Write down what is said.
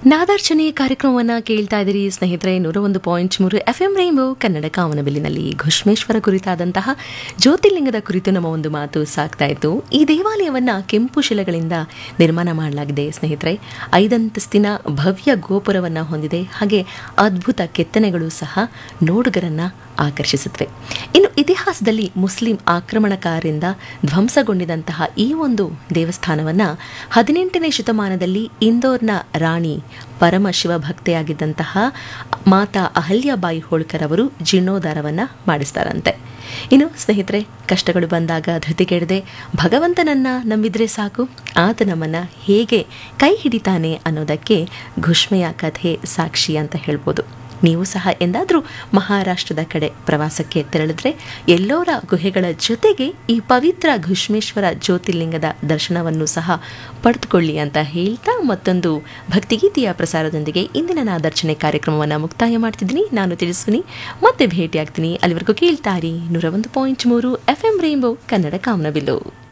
ನಾದಾರ್ಚನೆ ಕಾರ್ಯಕ್ರಮವನ್ನು ಕೇಳ್ತಾ ಇದ್ದೀರಿ ಸ್ನೇಹಿತರೆ ನೂರ ಒಂದು ಪಾಯಿಂಟ್ ಮೂರು ಎಫ್ ಎಂ ರೈಂಬೋ ಕನ್ನಡ ಕಾಮನಬಿಲ್ಲಿನಲ್ಲಿ ಘುಷ್ಮೇಶ್ವರ ಕುರಿತಾದಂತಹ ಜ್ಯೋತಿರ್ಲಿಂಗದ ಕುರಿತು ನಮ್ಮ ಒಂದು ಮಾತು ಸಾಕ್ತಾ ಇತ್ತು ಈ ದೇವಾಲಯವನ್ನ ಕೆಂಪು ಶಿಲೆಗಳಿಂದ ನಿರ್ಮಾಣ ಮಾಡಲಾಗಿದೆ ಸ್ನೇಹಿತರೆ ಐದಂತಸ್ತಿನ ಭವ್ಯ ಗೋಪುರವನ್ನು ಹೊಂದಿದೆ ಹಾಗೆ ಅದ್ಭುತ ಕೆತ್ತನೆಗಳು ಸಹ ನೋಡುಗರನ್ನ ಆಕರ್ಷಿಸುತ್ತವೆ ಇನ್ನು ಇತಿಹಾಸದಲ್ಲಿ ಮುಸ್ಲಿಂ ಆಕ್ರಮಣಕಾರರಿಂದ ಧ್ವಂಸಗೊಂಡಿದಂತಹ ಈ ಒಂದು ದೇವಸ್ಥಾನವನ್ನು ಹದಿನೆಂಟನೇ ಶತಮಾನದಲ್ಲಿ ಇಂದೋರ್ನ ರಾಣಿ ಪರಮ ಶಿವಭಕ್ತೆಯಾಗಿದ್ದಂತಹ ಮಾತಾ ಅಹಲ್ಯಾಬಾಯಿ ಹೋಳ್ಕರ್ ಅವರು ಜೀರ್ಣೋದ್ಧಾರವನ್ನು ಮಾಡಿಸ್ತಾರಂತೆ ಇನ್ನು ಸ್ನೇಹಿತರೆ ಕಷ್ಟಗಳು ಬಂದಾಗ ಧೃತಿಗೆಡದೆ ಭಗವಂತನನ್ನ ನಂಬಿದ್ರೆ ಸಾಕು ಆತ ನಮ್ಮನ್ನ ಹೇಗೆ ಕೈ ಹಿಡಿತಾನೆ ಅನ್ನೋದಕ್ಕೆ ಘುಷ್ಮೆಯ ಕಥೆ ಸಾಕ್ಷಿ ಅಂತ ಹೇಳ್ಬೋದು ನೀವು ಸಹ ಎಂದಾದರೂ ಮಹಾರಾಷ್ಟ್ರದ ಕಡೆ ಪ್ರವಾಸಕ್ಕೆ ತೆರಳಿದ್ರೆ ಎಲ್ಲೋರ ಗುಹೆಗಳ ಜೊತೆಗೆ ಈ ಪವಿತ್ರ ಘುಷ್ಮೇಶ್ವರ ಜ್ಯೋತಿರ್ಲಿಂಗದ ದರ್ಶನವನ್ನು ಸಹ ಪಡೆದುಕೊಳ್ಳಿ ಅಂತ ಹೇಳ್ತಾ ಮತ್ತೊಂದು ಭಕ್ತಿಗೀತೆಯ ಪ್ರಸಾರದೊಂದಿಗೆ ಇಂದಿನ ನಾದರ್ಶನೆ ಕಾರ್ಯಕ್ರಮವನ್ನು ಮುಕ್ತಾಯ ಮಾಡ್ತಿದ್ದೀನಿ ನಾನು ತಿಳಿಸ್ತೀನಿ ಮತ್ತೆ ಭೇಟಿಯಾಗ್ತೀನಿ ಅಲ್ಲಿವರೆಗೂ ಕೇಳ್ತಾರಿ ನೂರ ಒಂದು ಪಾಯಿಂಟ್ ಮೂರು ಎಫ್ ಎಂ ರೇಂಬೋ ಕನ್ನಡ ಕಾಮನಬಿಲ್ಲು